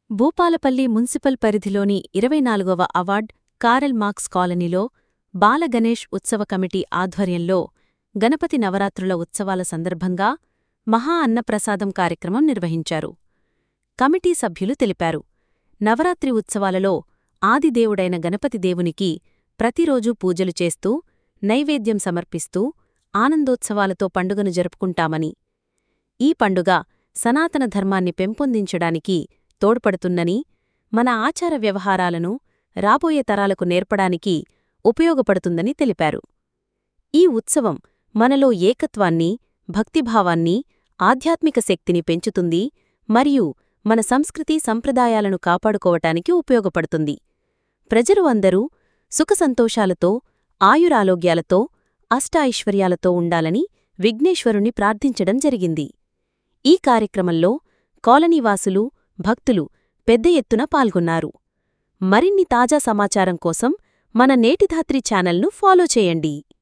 Bhupalpally municipal పరిధిలోని ఇరవై నాలుగవ అవార్డ్ కారెల్ మార్క్స్ కాలనీలో బాల గణేష్ ఉత్సవ కమిటీ ఆధ్వర్యంలో గణపతి నవరాత్రుల ఉత్సవాల సందర్భంగా మహా అన్నప్రసాదం కార్యక్రమం నిర్వహించారు కమిటీ సభ్యులు తెలిపారు నవరాత్రి ఉత్సవాలలో ఆదిదేవుడైన గణపతి దేవునికి ప్రతిరోజూ పూజలు చేస్తూ నైవేద్యం సమర్పిస్తూ ఆనందోత్సవాలతో పండుగను జరుపుకుంటామని ఈ పండుగ సనాతన ధర్మాన్ని పెంపొందించడానికి తోడ్పడుతుందని మన ఆచార వ్యవహారాలను రాబోయే తరాలకు నేర్పడానికి ఉపయోగపడుతుందని తెలిపారు ఈ ఉత్సవం మనలో ఏకత్వాన్ని భక్తిభావాన్ని ఆధ్యాత్మిక శక్తిని పెంచుతుంది మరియు మన సంస్కృతి సంప్రదాయాలను కాపాడుకోవటానికి ఉపయోగపడుతుంది ప్రజలు అందరూ సుఖసంతోషాలతో ఆయురారోగ్యాలతో అష్టాఐశ్వర్యాలతో ఉండాలని విఘ్నేశ్వరుని ప్రార్థించడం జరిగింది ఈ కార్యక్రమంలో కాలనీవాసులు భక్తులు పెద్ద ఎత్తున పాల్గొన్నారు మరిన్ని తాజా సమాచారం కోసం మన నేటిధాత్రి ఛానల్ను ఫాలో చేయండి